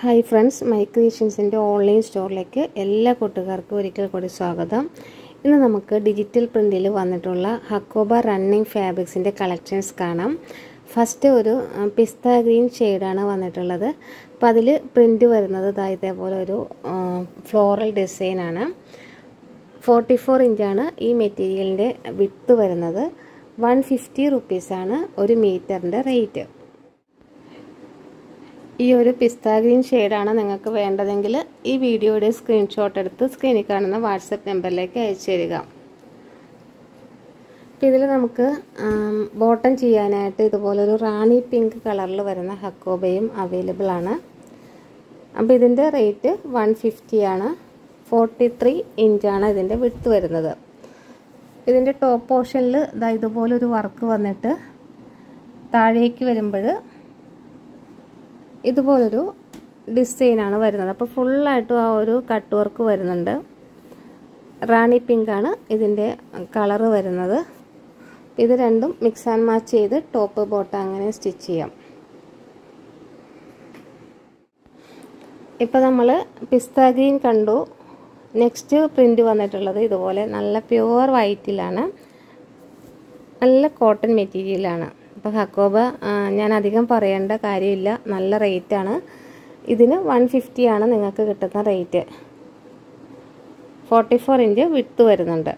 hi friends my ക്രിയേഷൻസിൻ്റെ online സ്റ്റോറിലേക്ക് എല്ലാ കൂട്ടുകാർക്കും ഒരിക്കൽ കൂടി സ്വാഗതം ഇന്ന് നമുക്ക് ഡിജിറ്റൽ പ്രിൻറ്റിൽ വന്നിട്ടുള്ള ഹക്കോബ റണ്ണിങ് ഫാബ്രിക്സിൻ്റെ കളക്ഷൻസ് കാണാം ഫസ്റ്റ് ഒരു പിസ്ത ഗ്രീൻ ഷെയ്ഡാണ് വന്നിട്ടുള്ളത് അപ്പോൾ അതിൽ പ്രിൻറ്റ് വരുന്നത് ഇതാ ഇതേപോലെ ഒരു ഫ്ലോറൽ ഡിസൈനാണ് ഫോർട്ടി ഫോർ ഇഞ്ചാണ് ഈ മെറ്റീരിയലിൻ്റെ വിട്ട് വരുന്നത് വൺ ഫിഫ്റ്റി റുപ്പീസാണ് ഒരു മീറ്ററിൻ്റെ റേറ്റ് ഈ ഒരു പിസ്ത ഗ്രീൻ ഷെയ്ഡാണ് നിങ്ങൾക്ക് വേണ്ടതെങ്കിൽ ഈ വീഡിയോയുടെ സ്ക്രീൻഷോട്ട് എടുത്ത് സ്ക്രീനിൽ കാണുന്ന വാട്സപ്പ് നമ്പറിലേക്ക് അയച്ചു തരിക അപ്പം ഇതിൽ നമുക്ക് ബോട്ടം ചെയ്യാനായിട്ട് ഇതുപോലൊരു റാണി പിങ്ക് കളറിൽ വരുന്ന ഹക്കോബയും അവൈലബിൾ ആണ് അപ്പോൾ ഇതിൻ്റെ റേറ്റ് വൺ ഫിഫ്റ്റിയാണ് ഫോർട്ടി ത്രീ ഇഞ്ചാണ് ഇതിൻ്റെ വിട്ട് വരുന്നത് ഇതിൻ്റെ ടോപ്പ് പോർഷനിൽ ഇതാ ഇതുപോലൊരു വർക്ക് വന്നിട്ട് താഴേക്ക് വരുമ്പോൾ ഇതുപോലൊരു ഡിസൈനാണ് വരുന്നത് അപ്പോൾ ഫുള്ളായിട്ടും ആ ഒരു കട്ട് വർക്ക് വരുന്നുണ്ട് റാണി പിങ്കാണ് ഇതിൻ്റെ കളറ് വരുന്നത് ഇത് രണ്ടും മിക്സ് ആൻഡ് മാച്ച് ചെയ്ത് ടോപ്പ് ബോട്ടം അങ്ങനെ സ്റ്റിച്ച് ചെയ്യാം ഇപ്പോൾ നമ്മൾ പിസ്ത ഗ്രീൻ കണ്ടു നെക്സ്റ്റ് പ്രിൻ്റ് വന്നിട്ടുള്ളത് ഇതുപോലെ നല്ല പ്യുവർ വൈറ്റിലാണ് നല്ല കോട്ടൺ മെറ്റീരിയലാണ് അപ്പോൾ ഹക്കോബ ഞാൻ അധികം പറയേണ്ട കാര്യമില്ല നല്ല റേറ്റാണ് ഇതിന് വൺ ആണ് നിങ്ങൾക്ക് കിട്ടുന്ന റേറ്റ് ഫോർട്ടി ഫോർ ഇഞ്ച് വിട്ട് വരുന്നുണ്ട്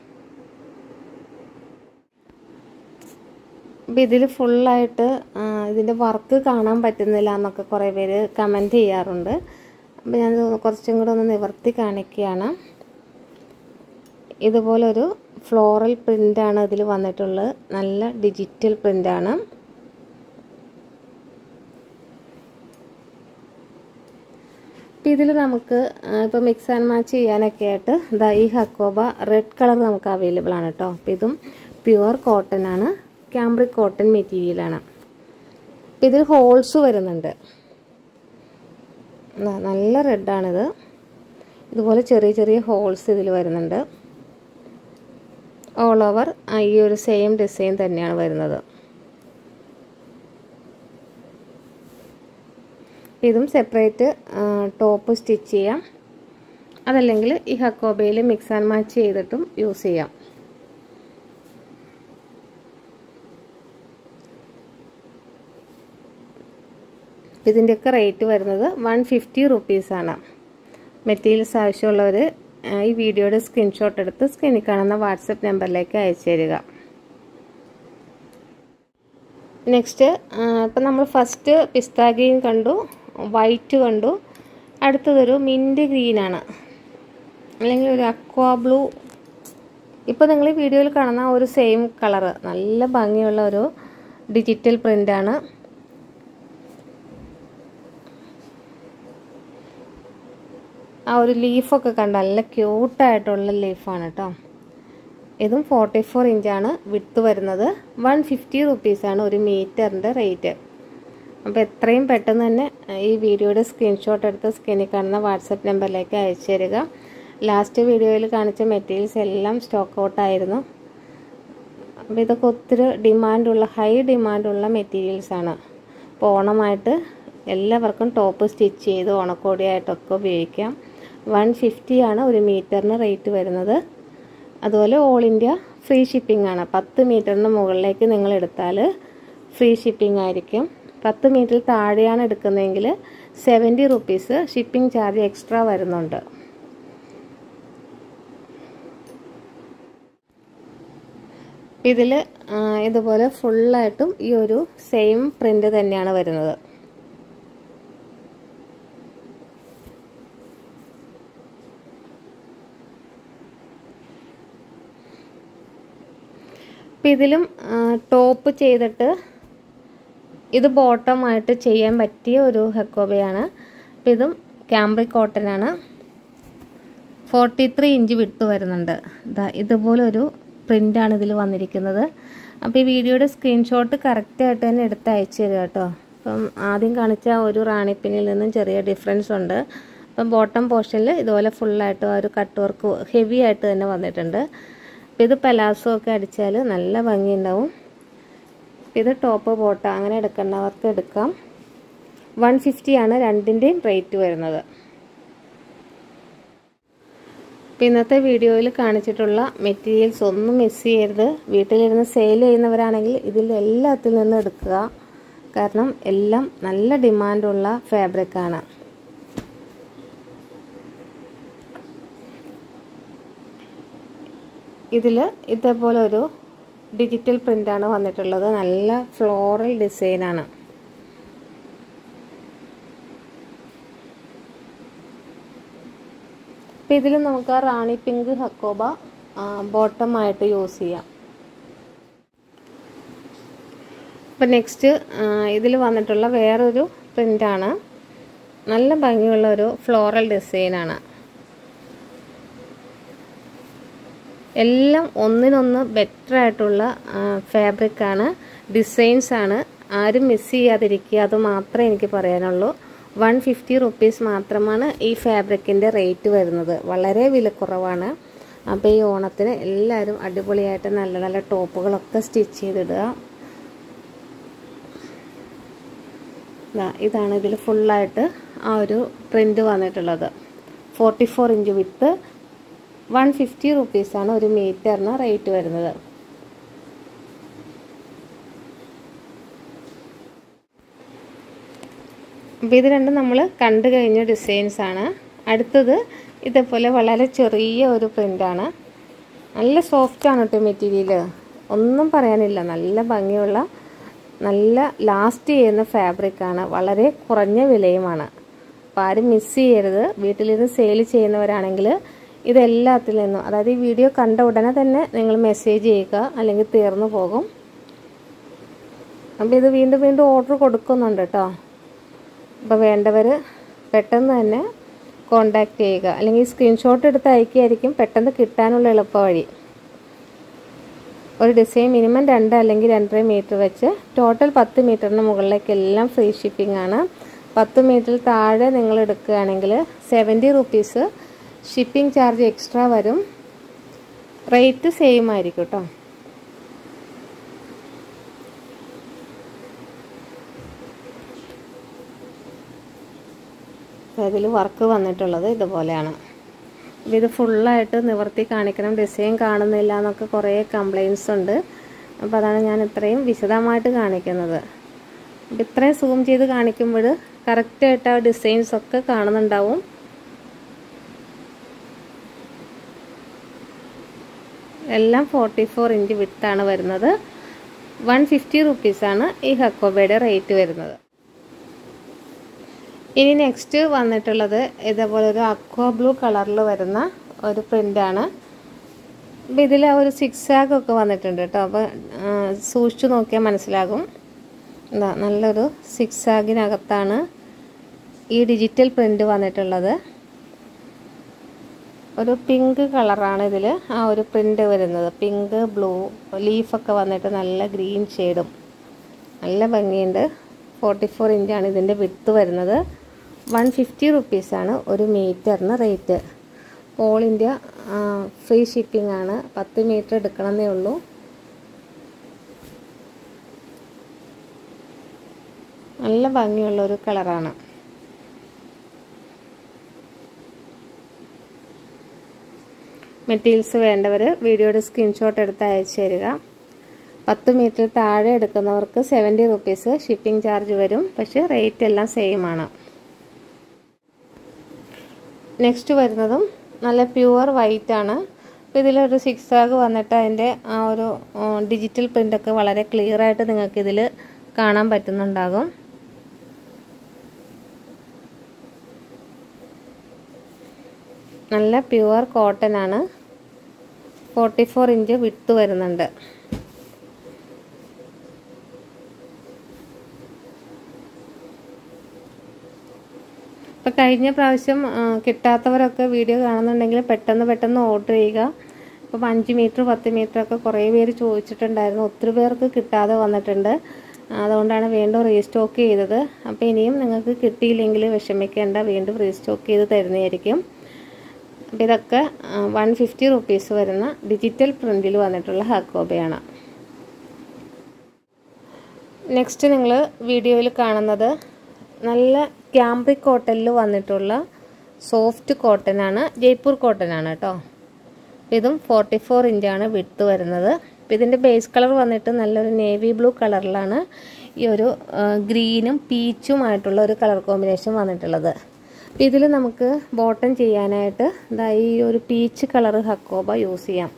അപ്പം ഇതിൽ ഫുള്ളായിട്ട് ഇതിൻ്റെ വർക്ക് കാണാൻ പറ്റുന്നില്ല എന്നൊക്കെ കുറേ പേര് കമൻറ്റ് ചെയ്യാറുണ്ട് അപ്പം ഞാൻ കുറച്ചും കൂടെ ഒന്ന് നിവർത്തി കാണിക്കുകയാണ് ഇതുപോലൊരു ഫ്ലോറൽ പ്രിൻ്റാണ് ഇതിൽ വന്നിട്ടുള്ളത് നല്ല ഡിജിറ്റൽ പ്രിൻ്റാണ് അപ്പം ഇതിൽ നമുക്ക് ഇപ്പോൾ മിക്സ് ആൻഡ് മാച്ച് ചെയ്യാനൊക്കെ ആയിട്ട് ഇതാ ഈ ഹക്കോബ റെഡ് കളർ നമുക്ക് അവൈലബിൾ ആണ് കേട്ടോ അപ്പം ഇതും പ്യുവർ കോട്ടൺ ആണ് ക്യാമ്പ്രിക് കോട്ടൺ മെറ്റീരിയലാണ് അപ്പം ഇതിൽ ഹോൾസ് വരുന്നുണ്ട് നല്ല റെഡാണിത് ഇതുപോലെ ചെറിയ ചെറിയ ഹോൾസ് ഇതിൽ വരുന്നുണ്ട് ഓൾ ഓവർ ഈ ഒരു സെയിം ഡിസൈൻ തന്നെയാണ് വരുന്നത് ഇതും സെപ്പറേറ്റ് ടോപ്പ് സ്റ്റിച്ച് ചെയ്യാം അതല്ലെങ്കിൽ ഈ ഹക്കോബയിൽ മിക്സ് ആൻഡ് മാച്ച് ചെയ്തിട്ടും യൂസ് ചെയ്യാം ഇതിൻ്റെയൊക്കെ റേറ്റ് വരുന്നത് വൺ ഫിഫ്റ്റി റുപ്പീസാണ് മെറ്റീരിയൽസ് ആവശ്യമുള്ളവർ ഈ വീഡിയോയുടെ സ്ക്രീൻഷോട്ട് എടുത്ത് സ്ക്രീനിൽ കാണുന്ന വാട്സപ്പ് നമ്പറിലേക്ക് അയച്ചു തരിക നെക്സ്റ്റ് ഇപ്പം നമ്മൾ ഫസ്റ്റ് പിസ്ത ഗ്രീൻ കണ്ടു വൈറ്റ് കണ്ടു അടുത്തതൊരു മിൻറ്റ് ഗ്രീനാണ് അല്ലെങ്കിൽ ഒരു അക്വാ ബ്ലൂ ഇപ്പോൾ നിങ്ങൾ ഈ വീഡിയോയിൽ കാണുന്ന ഒരു സെയിം കളറ് നല്ല ഭംഗിയുള്ള ഒരു ഡിജിറ്റൽ പ്രിൻ്റാണ് ആ ഒരു ലീഫൊക്കെ കണ്ട നല്ല ക്യൂട്ടായിട്ടുള്ള ലീഫാണ് കേട്ടോ ഇതും ഫോർട്ടി ഫോർ ഇഞ്ചാണ് വിട്ട് വരുന്നത് വൺ ഫിഫ്റ്റി റുപ്പീസാണ് ഒരു മീറ്ററിൻ്റെ റേറ്റ് അപ്പോൾ എത്രയും പെട്ടെന്ന് തന്നെ ഈ വീഡിയോയുടെ സ്ക്രീൻഷോട്ട് എടുത്ത് സ്ക്രീനിൽ കാണുന്ന വാട്സപ്പ് നമ്പറിലേക്ക് അയച്ചു തരിക ലാസ്റ്റ് വീഡിയോയിൽ കാണിച്ച മെറ്റീരിയൽസ് എല്ലാം സ്റ്റോക്ക് ഔട്ടായിരുന്നു അപ്പോൾ ഇതൊക്കെ ഒത്തിരി ഡിമാൻഡുള്ള ഹൈ ഡിമാൻഡുള്ള മെറ്റീരിയൽസാണ് അപ്പോൾ ഓണമായിട്ട് എല്ലാവർക്കും ടോപ്പ് സ്റ്റിച്ച് ചെയ്ത് ഓണക്കോടിയായിട്ടൊക്കെ ഉപയോഗിക്കാം വൺ ആണ് ഒരു മീറ്ററിന് റേറ്റ് വരുന്നത് അതുപോലെ ഓൾ ഇന്ത്യ ഫ്രീ ഷിപ്പിംഗ് ആണ് പത്ത് മീറ്ററിന് മുകളിലേക്ക് നിങ്ങൾ എടുത്താൽ ഫ്രീ ഷിപ്പിംഗ് ആയിരിക്കും പത്ത് മീറ്റർ താഴെയാണ് എടുക്കുന്നതെങ്കിൽ seventy rupees shipping charge extra വരുന്നുണ്ട് ഇതിൽ ഇതുപോലെ ഫുള്ളായിട്ടും ഈ ഒരു സെയിം പ്രിൻ്റ് തന്നെയാണ് വരുന്നത് അപ്പം ഇതിലും ടോപ്പ് ചെയ്തിട്ട് ഇത് ബോട്ടമായിട്ട് ചെയ്യാൻ പറ്റിയ ഒരു ഹെക്കോബയാണ് അപ്പം ഇതും ക്യാമ്പ്രിക് കോട്ടൺ ആണ് ഫോർട്ടി ത്രീ ഇഞ്ച് വിട്ട് വരുന്നുണ്ട് ഇതാ ഇതുപോലൊരു പ്രിൻ്റാണ് ഇതിൽ വന്നിരിക്കുന്നത് അപ്പോൾ ഈ വീഡിയോയുടെ സ്ക്രീൻഷോട്ട് കറക്റ്റായിട്ട് തന്നെ എടുത്ത് അയച്ചു തരിക കേട്ടോ അപ്പം ആദ്യം കാണിച്ച ഒരു റാണിപ്പിനിൽ നിന്നും ചെറിയ ഡിഫറൻസ് ഉണ്ട് അപ്പം ബോട്ടം പോർഷനിൽ ഇതുപോലെ ഫുള്ളായിട്ട് ഒരു കട്ട് വർക്ക് ഹെവി ആയിട്ട് തന്നെ വന്നിട്ടുണ്ട് അപ്പം ഇത് പലാസോ ഒക്കെ അടിച്ചാൽ നല്ല ഭംഗിയുണ്ടാവും ഇത് ടോപ്പ് ബോട്ട അങ്ങനെ എടുക്കേണ്ടവർക്ക് എടുക്കാം വൺ ഫിഫ്റ്റിയാണ് രണ്ടിൻ്റെയും റേറ്റ് വരുന്നത് അപ്പോൾ ഇന്നത്തെ വീഡിയോയിൽ കാണിച്ചിട്ടുള്ള മെറ്റീരിയൽസ് ഒന്നും മിസ് ചെയ്യരുത് വീട്ടിലിരുന്ന് സെയിൽ ചെയ്യുന്നവരാണെങ്കിൽ ഇതിൽ എല്ലാത്തിൽ നിന്നും എടുക്കുക കാരണം എല്ലാം നല്ല ഡിമാൻഡുള്ള ഫാബ്രിക്കാണ് ഇതിൽ ഇതേപോലെ ഒരു ഡിജിറ്റൽ പ്രിൻ്റാണ് വന്നിട്ടുള്ളത് നല്ല ഫ്ലോറൽ ഡിസൈനാണ് അപ്പം ഇതിൽ നമുക്ക് ആ റാണി പിങ്ക് ഹക്കോബ ബോട്ടം ആയിട്ട് യൂസ് ചെയ്യാം അപ്പം നെക്സ്റ്റ് ഇതിൽ വന്നിട്ടുള്ള വേറൊരു പ്രിൻ്റാണ് നല്ല ഭംഗിയുള്ള ഒരു ഫ്ലോറൽ ഡിസൈനാണ് എല്ലാം ഒന്നിനൊന്ന് ബെറ്റർ ആയിട്ടുള്ള ഫാബ്രിക്കാണ് ഡിസൈൻസ് ആണ് ആരും മിസ് ചെയ്യാതിരിക്കുക അത് മാത്രമേ എനിക്ക് പറയാനുള്ളൂ വൺ ഫിഫ്റ്റി റുപ്പീസ് മാത്രമാണ് ഈ ഫാബ്രിക്കിൻ്റെ റേറ്റ് വരുന്നത് വളരെ വിലക്കുറവാണ് അപ്പോൾ ഈ ഓണത്തിന് എല്ലാവരും അടിപൊളിയായിട്ട് നല്ല നല്ല ടോപ്പുകളൊക്കെ സ്റ്റിച്ച് ചെയ്തിടുക ഇതാണ് ഇതിൽ ഫുള്ളായിട്ട് ആ ഒരു പ്രിൻ്റ് വന്നിട്ടുള്ളത് forty four inch with one fifty റുപ്പീസാണ് ഒരു മീറ്ററിന് റേറ്റ് വരുന്നത് അപ്പോൾ ഇത് രണ്ടും നമ്മൾ കണ്ടു കഴിഞ്ഞ ഡിസൈൻസ് ആണ് അടുത്തത് ഇതേപോലെ വളരെ ചെറിയ ഒരു പ്രിൻ്റാണ് നല്ല സോഫ്റ്റ് ആണ് കേട്ടോ മെറ്റീരിയൽ ഒന്നും പറയാനില്ല നല്ല ഭംഗിയുള്ള നല്ല ലാസ്റ്റ് ചെയ്യുന്ന ഫാബ്രിക്കാണ് വളരെ കുറഞ്ഞ വിലയുമാണ് അപ്പോൾ ആരും മിസ് ചെയ്യരുത് വീട്ടിലിരുന്ന് സെയിൽ ചെയ്യുന്നവരാണെങ്കിൽ ഇതെല്ലാത്തിൽ നിന്നും അതായത് ഈ വീഡിയോ കണ്ട ഉടനെ തന്നെ നിങ്ങൾ മെസ്സേജ് ചെയ്യുക അല്ലെങ്കിൽ തീർന്നു പോകും അപ്പോൾ ഇത് വീണ്ടും വീണ്ടും ഓർഡർ കൊടുക്കുന്നുണ്ട് കേട്ടോ അപ്പോൾ വേണ്ടവർ പെട്ടെന്ന് തന്നെ കോണ്ടാക്ട് ചെയ്യുക അല്ലെങ്കിൽ സ്ക്രീൻഷോട്ട് എടുത്ത് അയക്കുകയായിരിക്കും പെട്ടെന്ന് കിട്ടാനുള്ള എളുപ്പ വഴി ഒരു ഡിസൈൻ മിനിമം രണ്ട് അല്ലെങ്കിൽ രണ്ടര മീറ്റർ വെച്ച് ടോട്ടൽ പത്ത് മീറ്ററിന് മുകളിലേക്കെല്ലാം ഫ്രീ ഷിപ്പിംഗ് ആണ് പത്ത് മീറ്ററിൽ താഴെ നിങ്ങൾ എടുക്കുകയാണെങ്കിൽ seventy rupees shipping charge extra വരും റേറ്റ് സെയിം ആയിരിക്കും കേട്ടോ ഇതിൽ വർക്ക് വന്നിട്ടുള്ളത് ഇതുപോലെയാണ് ഇത് ഫുള്ളായിട്ട് നിവർത്തി കാണിക്കണം ഡിസൈൻ കാണുന്നില്ല എന്നൊക്കെ കുറേ കംപ്ലയിൻസ് ഉണ്ട് അപ്പോൾ അതാണ് ഞാൻ ഇത്രയും വിശദമായിട്ട് കാണിക്കുന്നത് അപ്പം ഇത്രയും സൂം ചെയ്ത് കാണിക്കുമ്പോൾ കറക്റ്റായിട്ട് ആ ഡിസൈൻസ് ഒക്കെ കാണുന്നുണ്ടാവും എല്ലാം ഫോർട്ടി ഫോർ ഇഞ്ച് വിത്താണ് വരുന്നത് വൺ ഫിഫ്റ്റി റുപ്പീസാണ് ഈ ഹക്കോബയുടെ റേറ്റ് വരുന്നത് ഇനി നെക്സ്റ്റ് വന്നിട്ടുള്ളത് ഇതേപോലെ ഒരു അക്വ ബ്ലൂ കളറിൽ വരുന്ന ഒരു പ്രിൻ്റാണ് അപ്പം ഇതിൽ ഒരു സിക്സ് ആഗൊക്കെ വന്നിട്ടുണ്ട് കേട്ടോ അപ്പോൾ സൂക്ഷിച്ചു നോക്കിയാൽ മനസ്സിലാകും എന്താ നല്ലൊരു സിക്സ് ആഗിനകത്താണ് ഈ ഡിജിറ്റൽ പ്രിൻ്റ് വന്നിട്ടുള്ളത് ഒരു പിങ്ക് കളറാണ് ഇതിൽ ആ ഒരു പ്രിൻ്റ് വരുന്നത് പിങ്ക് ബ്ലൂ ലീഫൊക്കെ വന്നിട്ട് നല്ല ഗ്രീൻ ഷെയ്ഡും നല്ല ഭംഗിയുണ്ട് ഫോർട്ടി ഫോർ ഇഞ്ചാണ് ഇതിൻ്റെ വിട്ട് വരുന്നത് വൺ ഫിഫ്റ്റി റുപ്പീസാണ് ഒരു മീറ്ററിന് rate all India free shipping ആണ് പത്ത് മീറ്റർ എടുക്കണമെന്നേ ഉള്ളൂ നല്ല ഭംഗിയുള്ള ഒരു കളറാണ് മെറ്റീരിയൽസ് വേണ്ടവർ വീഡിയോയുടെ സ്ക്രീൻഷോട്ട് എടുത്ത് അയച്ചു തരിക പത്ത് മീറ്റർ താഴെ എടുക്കുന്നവർക്ക് സെവൻറ്റി റുപ്പീസ് ഷിപ്പിംഗ് ചാർജ് വരും പക്ഷേ റേറ്റ് എല്ലാം സെയിം ആണ് നെക്സ്റ്റ് വരുന്നതും നല്ല പ്യുവർ വൈറ്റ് ആണ് അപ്പോൾ ഇതിലൊരു സിക്സ് ആഗ് വന്നിട്ട് അതിൻ്റെ ആ ഒരു ഡിജിറ്റൽ പ്രിൻ്റൊക്കെ വളരെ ക്ലിയർ ആയിട്ട് നിങ്ങൾക്ക് ഇതിൽ കാണാൻ പറ്റുന്നുണ്ടാകും നല്ല പ്യുവർ കോട്ടൺ ആണ് ഫോർട്ടി ഫോർ ഇഞ്ച് വിട്ട് വരുന്നുണ്ട് ഇപ്പം കഴിഞ്ഞ പ്രാവശ്യം കിട്ടാത്തവരൊക്കെ വീഡിയോ കാണുന്നുണ്ടെങ്കിൽ പെട്ടെന്ന് പെട്ടെന്ന് ഓർഡർ ചെയ്യുക ഇപ്പം അഞ്ച് മീറ്റർ പത്ത് മീറ്റർ ഒക്കെ കുറേ പേര് ചോദിച്ചിട്ടുണ്ടായിരുന്നു ഒത്തിരി പേർക്ക് കിട്ടാതെ വന്നിട്ടുണ്ട് അതുകൊണ്ടാണ് വീണ്ടും റീസ്റ്റോക്ക് ചെയ്തത് അപ്പോൾ ഇനിയും നിങ്ങൾക്ക് കിട്ടിയില്ലെങ്കിൽ വിഷമിക്കേണ്ട വീണ്ടും റീസ്റ്റോക്ക് ചെയ്ത് തരുന്നതായിരിക്കും അപ്പോൾ ഇതൊക്കെ വൺ ഫിഫ്റ്റി റുപ്പീസ് വരുന്ന ഡിജിറ്റൽ പ്രിൻറ്റിൽ വന്നിട്ടുള്ള ഹക്കോബയാണ് നെക്സ്റ്റ് നിങ്ങൾ വീഡിയോയിൽ കാണുന്നത് നല്ല ക്യാമ്പ്രിക് കോട്ടണിൽ വന്നിട്ടുള്ള സോഫ്റ്റ് കോട്ടൺ ആണ് ജയ്പൂർ കോട്ടൺ ആണ് കേട്ടോ ഇതും ഫോർട്ടി ഫോർ ഇഞ്ചാണ് വിട്ട് വരുന്നത് അപ്പോൾ ഇതിൻ്റെ ബേസ് കളർ വന്നിട്ട് നല്ലൊരു നേവി ബ്ലൂ കളറിലാണ് ഈ ഒരു ഗ്രീനും പീച്ചുമായിട്ടുള്ള ഒരു കളർ കോമ്പിനേഷൻ വന്നിട്ടുള്ളത് അപ്പോൾ ഇതിൽ നമുക്ക് ബോട്ടം ചെയ്യാനായിട്ട് ഇതാ ഈ ഒരു പീച്ച് കളർ ഹക്കോബ യൂസ് ചെയ്യാം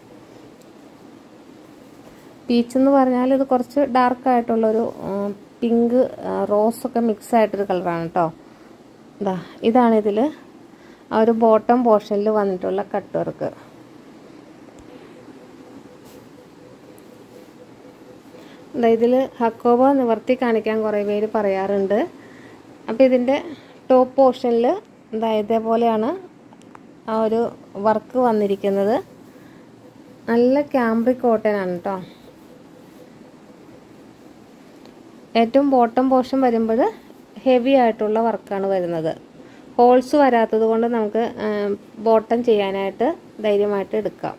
പീച്ച് എന്ന് പറഞ്ഞാൽ ഇത് കുറച്ച് ഡാർക്ക് ആയിട്ടുള്ളൊരു പിങ്ക് റോസൊക്കെ മിക്സ് ആയിട്ടൊരു കളറാണ് കേട്ടോ ഇതാ ഇതാണ് ഇതിൽ ആ ഒരു ബോട്ടം പോർഷനിൽ വന്നിട്ടുള്ള കട്ട് വർക്ക് ഇതിൽ ഹക്കോബ നിവർത്തി കാണിക്കാൻ കുറേ പേര് പറയാറുണ്ട് അപ്പോൾ ഇതിൻ്റെ ടോപ്പ് പോർഷനിൽ എന്താ ഇതേപോലെയാണ് ആ ഒരു വർക്ക് വന്നിരിക്കുന്നത് നല്ല ക്യാമ്പ്രിക് കോട്ടൺ ആണ് കേട്ടോ ഏറ്റവും ബോട്ടം പോർഷൻ വരുമ്പോൾ ഹെവി ആയിട്ടുള്ള വർക്കാണ് വരുന്നത് ഹോൾസ് വരാത്തത് കൊണ്ട് നമുക്ക് ബോട്ടം ചെയ്യാനായിട്ട് ധൈര്യമായിട്ട് എടുക്കാം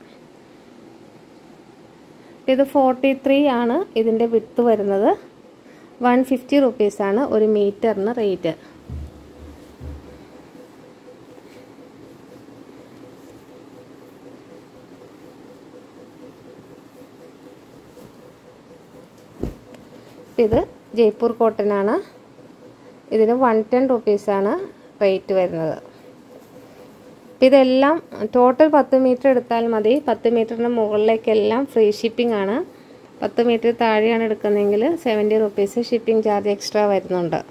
ഇത് ഫോർട്ടി ത്രീ ആണ് ഇതിൻ്റെ വിട്ട് വരുന്നത് വൺ ഫിഫ്റ്റി റുപ്പീസാണ് ഒരു മീറ്ററിന് റേറ്റ് ഇത് ജയ്പൂർ കോട്ടൺ ആണ് ഇതിന് വൺ ടെൻ റുപ്പീസാണ് റേറ്റ് വരുന്നത് ഇതെല്ലാം ടോട്ടൽ പത്ത് മീറ്റർ എടുത്താൽ മതി പത്ത് മീറ്ററിന് മുകളിലേക്കെല്ലാം ഫ്രീ ഷിപ്പിംഗ് ആണ് പത്ത് മീറ്റർ താഴെയാണ് എടുക്കുന്നതെങ്കിൽ seventy rupees shipping charge extra വരുന്നുണ്ട്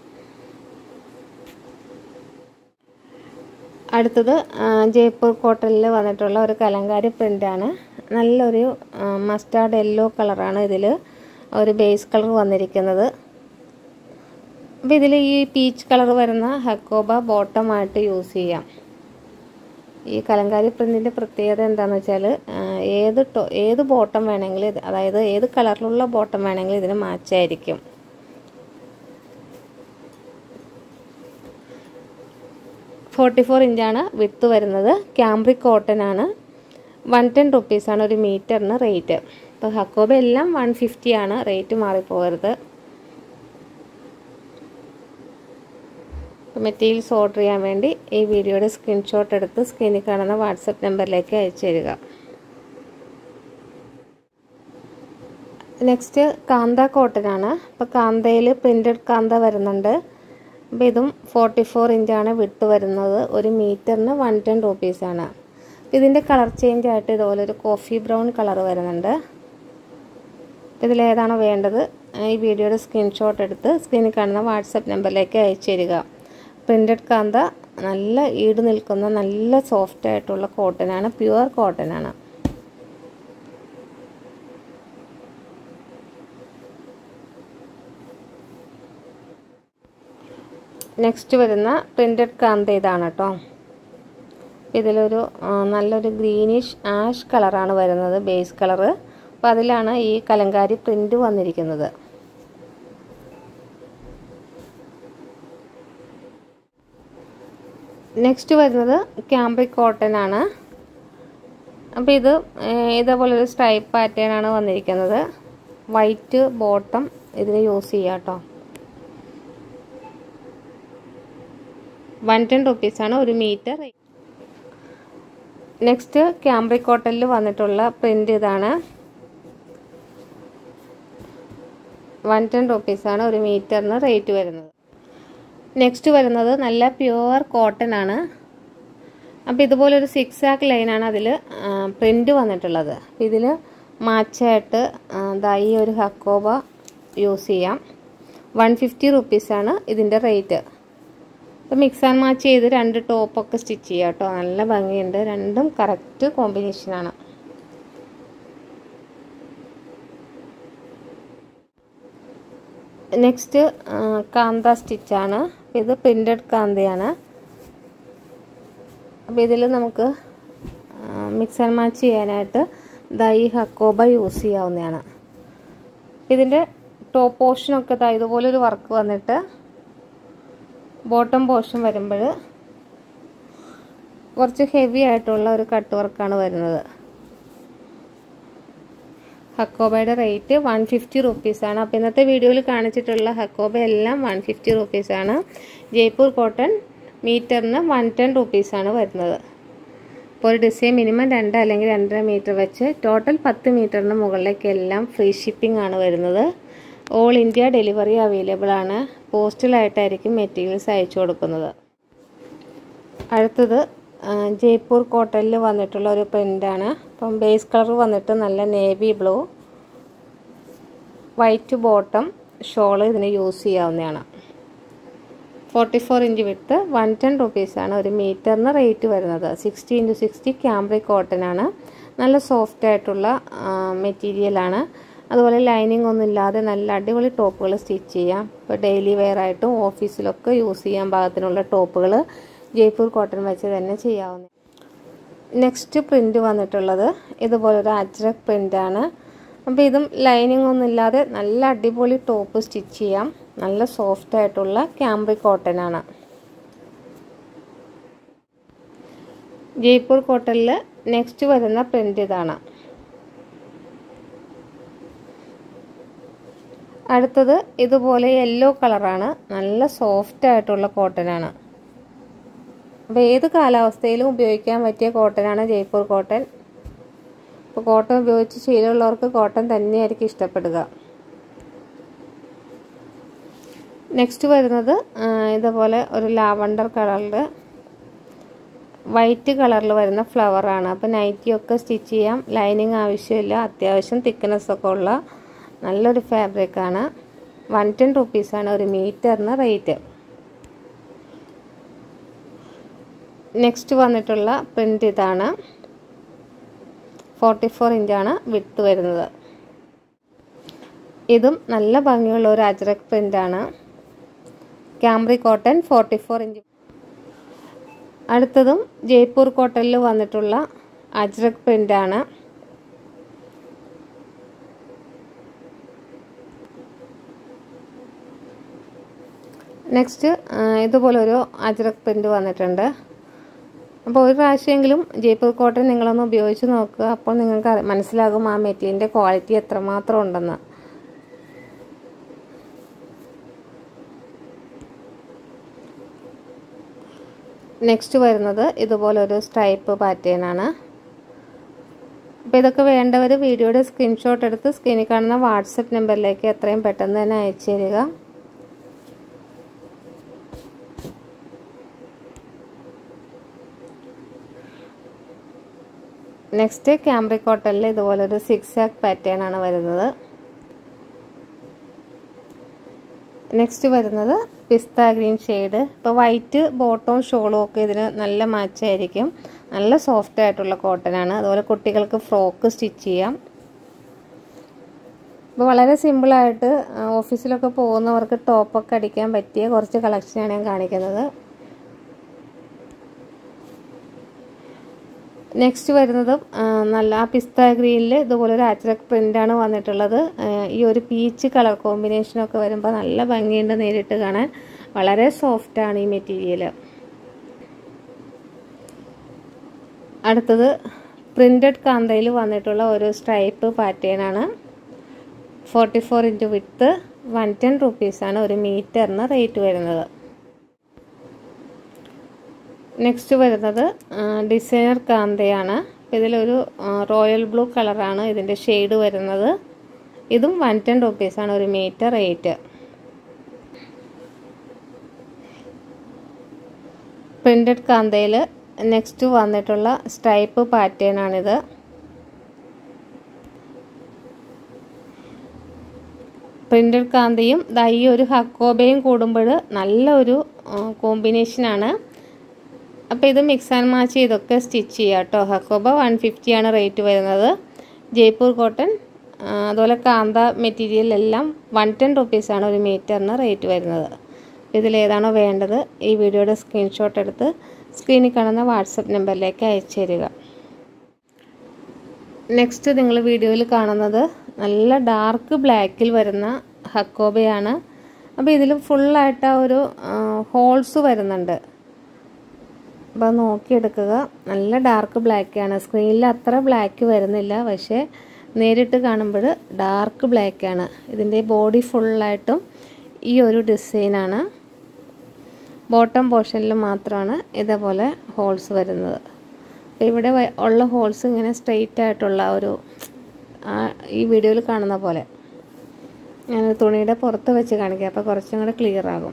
അടുത്തത് ജയ്പൂർ കോട്ടണിൽ വന്നിട്ടുള്ള ഒരു കലങ്കാരി പ്രിൻ്റാണ് നല്ലൊരു മസ്റ്റാർഡ് യെല്ലോ കളറാണ് ഇതിൽ ഒരു ബേസ് കളർ വന്നിരിക്കുന്നത് അപ്പോൾ ഇതിൽ ഈ പീച്ച് കളർ വരുന്ന ഹക്കോബ ബോട്ടമായിട്ട് യൂസ് ചെയ്യാം ഈ കലങ്കാരി പ്രിൻറ്റിൻ്റെ പ്രത്യേകത എന്താണെന്ന് വെച്ചാൽ ഏത് ടോ ഏത് ബോട്ടം വേണമെങ്കിലും അതായത് ഏത് കളറിലുള്ള ബോട്ടം വേണമെങ്കിലും ഇതിന് മാച്ചായിരിക്കും ഫോർട്ടി ഫോർ ഇഞ്ചാണ് വിട്ട് വരുന്നത് ക്യാമ്പ്രിക് കോട്ടൺ ആണ് വൺ ടെൻ റുപ്പീസാണ് ഒരു മീറ്ററിന് റേറ്റ് ഇപ്പോൾ ഹക്കോബ എല്ലാം വൺ ഫിഫ്റ്റി ആണ് റേറ്റ് മാറിപ്പോകരുത് മെറ്റീരിയൽസ് ഓർഡർ ചെയ്യാൻ വേണ്ടി ഈ വീഡിയോയുടെ സ്ക്രീൻഷോട്ട് എടുത്ത് സ്ക്രീനിൽ കാണുന്ന വാട്സപ്പ് നമ്പറിലേക്ക് അയച്ചു തരിക നെക്സ്റ്റ് കാന്ത കോട്ടൺ ആണ് അപ്പോൾ കാന്തയിൽ പ്രിൻറ്റഡ് കാന്ത വരുന്നുണ്ട് അപ്പോൾ ഇതും ഫോർട്ടി ഫോർ ഇഞ്ചാണ് വിട്ട് വരുന്നത് ഒരു മീറ്ററിന് വൺ ടെൻ റുപ്പീസാണ് ഇതിൻ്റെ കളർ ചേഞ്ച് ആയിട്ട് ഇതുപോലെ ഒരു കോഫി ബ്രൗൺ കളർ വരുന്നുണ്ട് ഇതിലേതാണോ വേണ്ടത് ഈ വീഡിയോയുടെ സ്ക്രീൻഷോട്ട് എടുത്ത് സ്ക്രീനിൽ കാണുന്ന വാട്സപ്പ് നമ്പറിലേക്ക് അയച്ചു തരിക പ്രിൻറ്റഡ് കാന്ത നല്ല ഈട് നിൽക്കുന്ന നല്ല സോഫ്റ്റ് ആയിട്ടുള്ള കോട്ടനാണ് പ്യുവർ കോട്ടനാണ് നെക്സ്റ്റ് വരുന്ന പ്രിൻറ്റഡ് കാന്ത ഇതാണ് കേട്ടോ ഇതിലൊരു നല്ലൊരു ഗ്രീനിഷ് ആഷ് കളറാണ് വരുന്നത് ബേസ് കളറ് അപ്പോൾ അതിലാണ് ഈ കലങ്കാരി പ്രിൻ്റ് വന്നിരിക്കുന്നത് നെക്സ്റ്റ് വരുന്നത് ക്യാമ്പ്രിക് കോട്ടൺ ആണ് അപ്പോൾ ഇത് ഇതേപോലെ ഒരു സ്ട്രൈപ്പ് പാറ്റേൺ ആണ് വന്നിരിക്കുന്നത് വൈറ്റ് ബോട്ടം ഇതിന് യൂസ് ചെയ്യാം കേട്ടോ വൺ ടെൻ റുപ്പീസാണ് ഒരു മീറ്റർ നെക്സ്റ്റ് ക്യാമ്പ്രിക് കോട്ടണിൽ വന്നിട്ടുള്ള പ്രിൻ്റ് ഇതാണ് വൺ ടെൻ റുപ്പീസാണ് ഒരു മീറ്ററിന് റേറ്റ് വരുന്നത് നെക്സ്റ്റ് വരുന്നത് നല്ല പ്യുവർ കോട്ടൺ ആണ് അപ്പോൾ ഇതുപോലൊരു സിക്സ് ആക്ക് ലൈനാണ് അതിൽ പ്രിൻ്റ് വന്നിട്ടുള്ളത് അപ്പോൾ ഇതിൽ മാച്ചായിട്ട് ദാ ഈ ഒരു ഹക്കോബ യൂസ് ചെയ്യാം വൺ ഫിഫ്റ്റി റുപ്പീസാണ് ഇതിൻ്റെ റേറ്റ് അപ്പോൾ മിക്സ് ആൻഡ് മാച്ച് ചെയ്ത് രണ്ട് ടോപ്പൊക്കെ സ്റ്റിച്ച് ചെയ്യാം കേട്ടോ നല്ല ഭംഗിയുണ്ട് രണ്ടും കറക്റ്റ് കോമ്പിനേഷനാണ് നെക്സ്റ്റ് കാന്ത സ്റ്റിച്ചാണ് ഇത് പ്രിൻറ്റഡ് കാന്തയാണ് അപ്പോൾ ഇതിൽ നമുക്ക് മിക്സ് ആൻഡ് മാച്ച് ചെയ്യാനായിട്ട് ദാ ഈ ഹക്കോബ യൂസ് ചെയ്യാവുന്നതാണ് ഇതിൻ്റെ ടോപ്പ് പോർഷനൊക്കെ ദാ ഇതുപോലൊരു വർക്ക് വന്നിട്ട് ബോട്ടം പോർഷൻ വരുമ്പോൾ കുറച്ച് ഹെവി ആയിട്ടുള്ള ഒരു കട്ട് വർക്കാണ് വരുന്നത് ഹക്കോബയുടെ റേറ്റ് വൺ ഫിഫ്റ്റി റുപ്പീസാണ് അപ്പോൾ ഇന്നത്തെ വീഡിയോയിൽ കാണിച്ചിട്ടുള്ള ഹക്കോബ എല്ലാം വൺ ഫിഫ്റ്റി റുപ്പീസാണ് ജയ്പൂർ കോട്ടൺ മീറ്ററിന് വൺ ടെൻ റുപ്പീസാണ് വരുന്നത് ഇപ്പോൾ ഒരു ഡിസൈൻ മിനിമം രണ്ട് അല്ലെങ്കിൽ രണ്ടര മീറ്റർ വെച്ച് ടോട്ടൽ പത്ത് മീറ്ററിന് മുകളിലേക്കെല്ലാം ഫ്രീ ഷിപ്പിംഗ് ആണ് വരുന്നത് ഓൾ ഇന്ത്യ ഡെലിവറി അവൈലബിൾ ആണ് പോസ്റ്റലായിട്ടായിരിക്കും മെറ്റീരിയൽസ് അയച്ചു കൊടുക്കുന്നത് അടുത്തത് ജയ്പൂർ കോട്ടണിൽ വന്നിട്ടുള്ള ഒരു പ്രിൻ്റാണ് അപ്പം ബേസ് കളർ വന്നിട്ട് നല്ല navy blue white bottom shawl ഇതിന് യൂസ് ചെയ്യാവുന്നതാണ് ഫോർട്ടി ഫോർ ഇഞ്ച് വിട്ട് വൺ ടെൻ റുപ്പീസാണ് ഒരു മീറ്ററിന് റേറ്റ് വരുന്നത് sixty into sixty cambric cotton ആണ് നല്ല സോഫ്റ്റ് ആയിട്ടുള്ള മെറ്റീരിയലാണ് അതുപോലെ ലൈനിങ് ഒന്നും ഇല്ലാതെ നല്ല അടിപൊളി ടോപ്പുകൾ സ്റ്റിച്ച് ചെയ്യാം ഇപ്പോൾ ഡെയിലി വെയർ ആയിട്ടും ഓഫീസിലൊക്കെ യൂസ് ചെയ്യാൻ പാകത്തിനുള്ള ടോപ്പുകൾ ജയ്പൂർ കോട്ടൺ വെച്ച് തന്നെ ചെയ്യാവുന്ന നെക്സ്റ്റ് പ്രിൻ്റ് വന്നിട്ടുള്ളത് ഇതുപോലൊരു അജ്രക് പ്രിൻ്റാണ് അപ്പോൾ ഇതും ലൈനിങ് ഒന്നും ഇല്ലാതെ നല്ല അടിപൊളി ടോപ്പ് സ്റ്റിച്ച് ചെയ്യാം നല്ല സോഫ്റ്റ് ആയിട്ടുള്ള ക്യാമ്പ്രി കോട്ടൺ ആണ് ജയ്പൂർ കോട്ടണിൽ നെക്സ്റ്റ് വരുന്ന പ്രിൻ്റ് ഇതാണ് അടുത്തത് ഇതുപോലെ യെല്ലോ കളറാണ് നല്ല സോഫ്റ്റ് ആയിട്ടുള്ള കോട്ടൺ ആണ് അപ്പോൾ ഏത് കാലാവസ്ഥയിലും ഉപയോഗിക്കാൻ പറ്റിയ കോട്ടനാണ് ജയ്പൂർ കോട്ടൺ ഇപ്പോൾ കോട്ടൺ ഉപയോഗിച്ച് ശീലമുള്ളവർക്ക് കോട്ടൺ തന്നെയായിരിക്കും ഇഷ്ടപ്പെടുക നെക്സ്റ്റ് വരുന്നത് ഇതുപോലെ ഒരു ലാവണ്ടർ കളറിൽ വൈറ്റ് കളറിൽ വരുന്ന ഫ്ലവറാണ് അപ്പോൾ നൈറ്റിയൊക്കെ സ്റ്റിച്ച് ചെയ്യാം ലൈനിങ് ആവശ്യമില്ല അത്യാവശ്യം തിക്നെസ് ഒക്കെ ഉള്ള നല്ലൊരു ഫാബ്രിക്കാണ് വൺ ടെൻ റുപ്പീസാണ് ഒരു മീറ്ററിന് റേറ്റ് നെക്സ്റ്റ് വന്നിട്ടുള്ള പ്രിൻ്റ് ഇതാണ് ഫോർട്ടി ഫോർ ഇഞ്ചാണ് വിട്ട് വരുന്നത് ഇതും നല്ല ഭംഗിയുള്ള ഒരു അജ്രക് പ്രിൻ്റാണ് cambric cotton forty four inch അടുത്തതും ജയ്പൂർ കോട്ടണിൽ വന്നിട്ടുള്ള അജ്രക് പ്രിൻ്റാണ് നെക്സ്റ്റ് ഇതുപോലൊരു അജ്രക് പ്രിൻ്റ് വന്നിട്ടുണ്ട് അപ്പോൾ ഒരു പ്രാവശ്യമെങ്കിലും ജയ്പൂർ കോട്ടൺ നിങ്ങളൊന്ന് ഉപയോഗിച്ച് നോക്കുക അപ്പോൾ നിങ്ങൾക്ക് മനസ്സിലാകും ആ മെറ്റീരിയലിൻ്റെ ക്വാളിറ്റി എത്രമാത്രം ഉണ്ടെന്ന് നെക്സ്റ്റ് വരുന്നത് ഇതുപോലൊരു സ്ട്രൈപ്പ് പാറ്റേൺ ആണ് അപ്പോൾ ഇതൊക്കെ വേണ്ടവർ വീഡിയോയുടെ സ്ക്രീൻഷോട്ട് എടുത്ത് സ്ക്രീനിൽ കാണുന്ന വാട്സപ്പ് നമ്പറിലേക്ക് എത്രയും പെട്ടെന്ന് തന്നെ അയച്ചു തരിക നെക്സ്റ്റ് ക്യാമ്പ്രി കോട്ടണിൽ ഇതുപോലൊരു സിക്സ് ആക്ക് പാറ്റേൺ ആണ് വരുന്നത് നെക്സ്റ്റ് വരുന്നത് പിസ്ത ഗ്രീൻ ഷെയ്ഡ് ഇപ്പോൾ വൈറ്റ് ബോട്ടവും ഷോളും ഒക്കെ ഇതിന് നല്ല മാച്ചായിരിക്കും നല്ല സോഫ്റ്റ് ആയിട്ടുള്ള കോട്ടൺ ആണ് അതുപോലെ കുട്ടികൾക്ക് ഫ്രോക്ക് സ്റ്റിച്ച് ചെയ്യാം ഇപ്പോൾ വളരെ സിമ്പിളായിട്ട് ഓഫീസിലൊക്കെ പോകുന്നവർക്ക് ടോപ്പൊക്കെ അടിക്കാൻ പറ്റിയ കുറച്ച് കളക്ഷനാണ് ഞാൻ കാണിക്കുന്നത് നെക്സ്റ്റ് വരുന്നതും നല്ല ആ പിസ്ത ഗ്രീനിൽ ഇതുപോലെ ഒരു ആച്ചറക് പ്രിൻ്റാണ് വന്നിട്ടുള്ളത് ഈ ഒരു പീച്ച് കളർ കോമ്പിനേഷനൊക്കെ വരുമ്പോൾ നല്ല ഭംഗിയുണ്ട് നേരിട്ട് കാണാൻ വളരെ സോഫ്റ്റാണ് ഈ മെറ്റീരിയൽ അടുത്തത് പ്രിൻ്റഡ് കാന്തയിൽ വന്നിട്ടുള്ള ഒരു സ്ട്രൈപ്പ് പാറ്റേൺ ആണ് forty four inch with one ten റുപ്പീസാണ് ഒരു മീറ്ററിന് റേറ്റ് വരുന്നത് നെക്സ്റ്റ് വരുന്നത് ഡിസൈനർ കാന്തയാണ് ഇതിലൊരു റോയൽ ബ്ലൂ കളറാണ് ഇതിൻ്റെ ഷെയ്ഡ് വരുന്നത് ഇതും വൺ ടെൻ റുപ്പീസാണ് ഒരു മീറ്റർ റേറ്റ് പ്രിൻ്റഡ് കാന്തയിൽ നെക്സ്റ്റ് വന്നിട്ടുള്ള സ്ട്രൈപ്പ് പാറ്റേൺ ആണിത് പ്രിൻ്റഡ് കാന്തയും ഈ ഒരു ഹക്കോബയും കൂടുമ്പോൾ നല്ലൊരു കോമ്പിനേഷനാണ് അപ്പോൾ ഇത് മിക്സ് ആൻഡ് മാച്ച് ചെയ്തൊക്കെ സ്റ്റിച്ച് ചെയ്യുക കേട്ടോ ഹക്കോബ വൺ ഫിഫ്റ്റിയാണ് റേറ്റ് വരുന്നത് ജയ്പൂർ കോട്ടൺ അതുപോലെ കാന്ത മെറ്റീരിയൽ എല്ലാം വൺ ടെൻ റുപ്പീസാണ് ഒരു മീറ്ററിന് റേറ്റ് വരുന്നത് ഇതിലേതാണോ വേണ്ടത് ഈ വീഡിയോയുടെ സ്ക്രീൻഷോട്ട് എടുത്ത് സ്ക്രീനിൽ കാണുന്ന വാട്സപ്പ് നമ്പറിലേക്ക് അയച്ചു തരിക നെക്സ്റ്റ് നിങ്ങൾ വീഡിയോയിൽ കാണുന്നത് നല്ല ഡാർക്ക് ബ്ലാക്കിൽ വരുന്ന ഹക്കോബയാണ് അപ്പോൾ ഇതിൽ ഫുള്ളായിട്ട് ആ ഒരു ഹോൾസ് വരുന്നുണ്ട് അപ്പോൾ നോക്കിയെടുക്കുക നല്ല ഡാർക്ക് ബ്ലാക്കാണ് സ്ക്രീനിൽ അത്ര ബ്ലാക്ക് വരുന്നില്ല പക്ഷേ നേരിട്ട് കാണുമ്പോൾ ഡാർക്ക് ബ്ലാക്കാണ് ഇതിൻ്റെ ബോഡി ഫുള്ളായിട്ടും ഈ ഒരു ഡിസൈനാണ് ബോട്ടം പോർഷനിൽ മാത്രമാണ് ഇതേപോലെ ഹോൾസ് വരുന്നത് അപ്പോൾ ഇവിടെ ഉള്ള ഹോൾസ് ഇങ്ങനെ സ്ട്രെയിറ്റ് ആയിട്ടുള്ള ഒരു ഈ വീഡിയോയിൽ കാണുന്ന പോലെ ഞാൻ തുണിയുടെ പുറത്ത് വെച്ച് കാണിക്കാം അപ്പോൾ കുറച്ചും കൂടെ ക്ലിയർ ആകും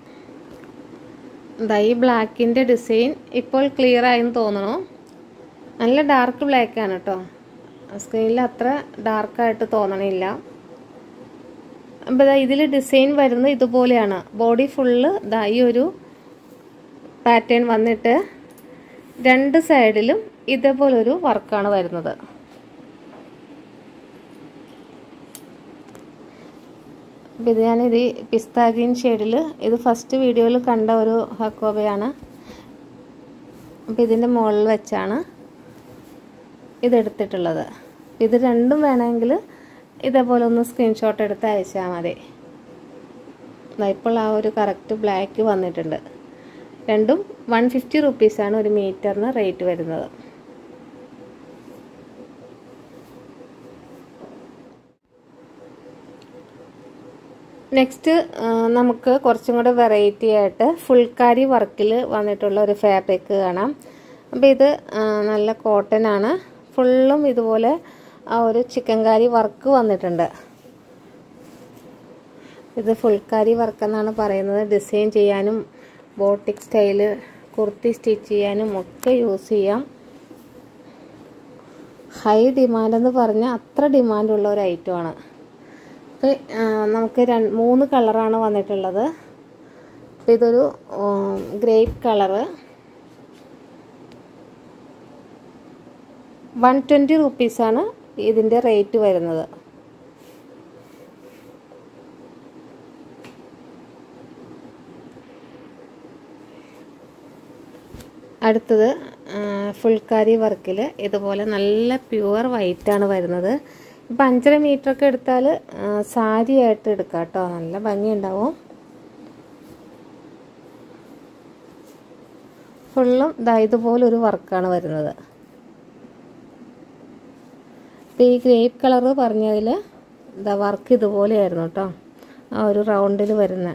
എന്താ ഈ ബ്ലാക്കിൻ്റെ ഡിസൈൻ ഇപ്പോൾ ക്ലിയർ ആയെന്ന് തോന്നണു നല്ല ഡാർക്ക് ബ്ലാക്കാണ് കേട്ടോ സ്ക്രീനിൽ അത്ര ഡാർക്കായിട്ട് തോന്നണില്ല അപ്പോൾ ഇതാ ഇതിൽ ഡിസൈൻ വരുന്നത് ഇതുപോലെയാണ് ബോഡി ഫുള്ള് ഇതാ ഈ ഒരു പാറ്റേൺ വന്നിട്ട് രണ്ട് സൈഡിലും ഇതേപോലൊരു വർക്കാണ് വരുന്നത് അപ്പോൾ ഇത് ഞാനിത് പിസ്ത ഗ്രീൻ ഷെയ്ഡിൽ ഇത് ഫസ്റ്റ് വീഡിയോയിൽ കണ്ട ഒരു ഹക്കോബയാണ് അപ്പോൾ ഇതിൻ്റെ മുകളിൽ വെച്ചാണ് ഇതെടുത്തിട്ടുള്ളത് ഇത് രണ്ടും വേണമെങ്കിൽ ഇതേപോലെ ഒന്ന് സ്ക്രീൻഷോട്ട് എടുത്ത് അയച്ചാൽ മതി ഇപ്പോൾ ആ ഒരു കറക്റ്റ് ബ്ലാക്ക് വന്നിട്ടുണ്ട് രണ്ടും വൺ ഫിഫ്റ്റി റുപ്പീസാണ് ഒരു മീറ്ററിന് റേറ്റ് വരുന്നത് നെക്സ്റ്റ് നമുക്ക് കുറച്ചും കൂടെ വെറൈറ്റി ആയിട്ട് ഫുൾക്കാരി വർക്കിൽ വന്നിട്ടുള്ള ഒരു ഫാബ്രിക് കാണാം അപ്പോൾ ഇത് നല്ല കോട്ടൺ ആണ് ഫുള്ളും ഇതുപോലെ ആ ഒരു ചിക്കൻ കാരി വർക്ക് വന്നിട്ടുണ്ട് ഇത് ഫുൾക്കാരി വർക്ക് എന്നാണ് പറയുന്നത് ഡിസൈൻ ചെയ്യാനും ബോട്ടിക് സ്റ്റൈല് കുർത്തി സ്റ്റിച്ച് ചെയ്യാനും ഒക്കെ യൂസ് ചെയ്യാം ഹൈ ഡിമാൻഡ് എന്ന് പറഞ്ഞാൽ അത്ര ഡിമാൻഡുള്ള ഒരു ഐറ്റമാണ് അപ്പോൾ നമുക്ക് രണ്ട് മൂന്ന് കളറാണ് വന്നിട്ടുള്ളത് അപ്പോൾ ഇതൊരു ഗ്രേപ്പ് കളറ് വൺ ട്വൻറ്റി റുപ്പീസാണ് ഇതിൻ്റെ റേറ്റ് വരുന്നത് അടുത്തത് ഫുൾക്കാരി വർക്കിൽ ഇതുപോലെ നല്ല പ്യുവർ വൈറ്റാണ് വരുന്നത് ഇപ്പം അഞ്ചര മീറ്ററൊക്കെ എടുത്താൽ സാരി ആയിട്ട് എടുക്കാം കേട്ടോ നല്ല ഭംഗിയുണ്ടാവും ഫുള്ളും ഇതാ ഇതുപോലൊരു വർക്കാണ് വരുന്നത് ഇപ്പം ഈ ഗ്രേപ്പ് കളറ് പറഞ്ഞതിൽ ഇതാ വർക്ക് ഇതുപോലെയായിരുന്നു കേട്ടോ ആ ഒരു റൗണ്ടിൽ വരുന്ന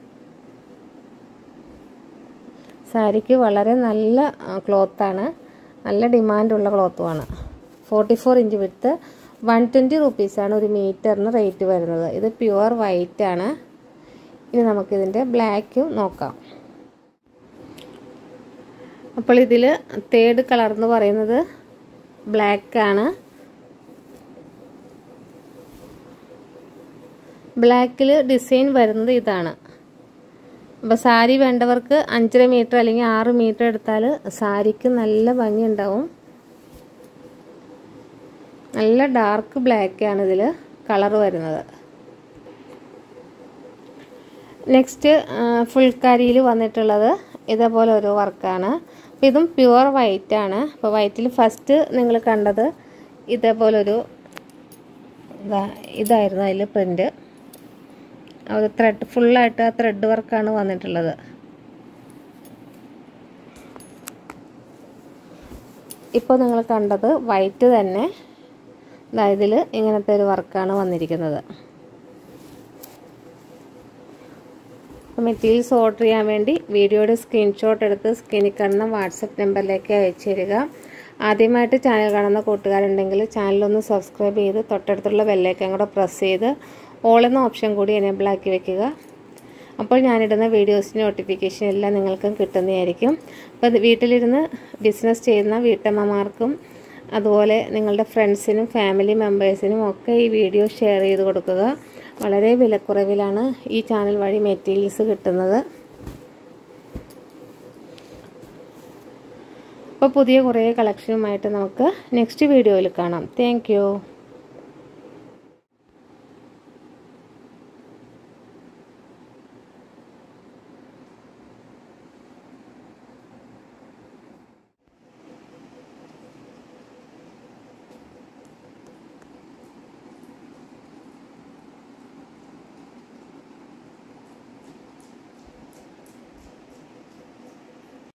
സാരിക്ക് വളരെ നല്ല ക്ലോത്താണ് നല്ല ഡിമാൻഡുള്ള ക്ലോത്തുമാണ് ഫോർട്ടി ഫോർ ഇഞ്ച് വിട്ട് വൺ ട്വൻറ്റി റുപ്പീസാണ് ഒരു മീറ്ററിന് റേറ്റ് വരുന്നത് ഇത് പ്യുവർ വൈറ്റ് ആണ് ഇനി നമുക്കിതിൻ്റെ ബ്ലാക്കും നോക്കാം അപ്പോൾ ഇതിൽ തേർഡ് കളർ എന്ന് പറയുന്നത് ബ്ലാക്കാണ് ബ്ലാക്കിൽ ഡിസൈൻ വരുന്നത് ഇതാണ് അപ്പോൾ സാരി വേണ്ടവർക്ക് അഞ്ചര മീറ്റർ അല്ലെങ്കിൽ ആറ് മീറ്റർ എടുത്താൽ സാരിക്ക് നല്ല ഭംഗി ഉണ്ടാവും നല്ല ഡാർക്ക് ബ്ലാക്കാണ് ഇതിൽ കളർ വരുന്നത് നെക്സ്റ്റ് ഫുൾക്കാരിയിൽ വന്നിട്ടുള്ളത് ഇതേപോലെ ഒരു വർക്കാണ് അപ്പോൾ ഇതും പ്യുവർ വൈറ്റ് ആണ് അപ്പോൾ വൈറ്റിൽ ഫസ്റ്റ് നിങ്ങൾ കണ്ടത് ഇതേപോലൊരു ഇതായിരുന്നു അതിൽ പ്രിൻ്റ് ഒരു ത്രെഡ് ഫുള്ളായിട്ട് ആ ത്രെഡ് വർക്കാണ് വന്നിട്ടുള്ളത് ഇപ്പോൾ നിങ്ങൾ കണ്ടത് വൈറ്റ് തന്നെ ഇതിൽ ഇങ്ങനത്തെ ഒരു വർക്കാണ് വന്നിരിക്കുന്നത് മെറ്റീരിയൽസ് ഓർഡർ ചെയ്യാൻ വേണ്ടി വീഡിയോയുടെ സ്ക്രീൻഷോട്ട് എടുത്ത് സ്ക്രീനിൽ കാണുന്ന വാട്സപ്പ് നമ്പറിലേക്ക് അയച്ചു തരിക ആദ്യമായിട്ട് ചാനൽ കാണുന്ന കൂട്ടുകാരുണ്ടെങ്കിൽ ചാനലൊന്ന് സബ്സ്ക്രൈബ് ചെയ്ത് തൊട്ടടുത്തുള്ള ബെല്ലേക്കൻ കൂടെ പ്രസ് ചെയ്ത് ഓൾ എന്ന ഓപ്ഷൻ കൂടി എനേബിൾ ആക്കി വെക്കുക അപ്പോൾ ഞാനിടുന്ന വീഡിയോസിൻ്റെ നോട്ടിഫിക്കേഷൻ എല്ലാം നിങ്ങൾക്കും കിട്ടുന്നതായിരിക്കും അപ്പോൾ വീട്ടിലിരുന്ന് ബിസിനസ് ചെയ്യുന്ന വീട്ടമ്മമാർക്കും അതുപോലെ നിങ്ങളുടെ ഫ്രണ്ട്സിനും ഫാമിലി മെമ്പേഴ്സിനും ഒക്കെ ഈ വീഡിയോ ഷെയർ ചെയ്ത് കൊടുക്കുക വളരെ വിലക്കുറവിലാണ് ഈ ചാനൽ വഴി മെറ്റീരിയൽസ് കിട്ടുന്നത് അപ്പോൾ പുതിയ കുറേ കളക്ഷനുമായിട്ട് നമുക്ക് നെക്സ്റ്റ് വീഡിയോയിൽ കാണാം താങ്ക്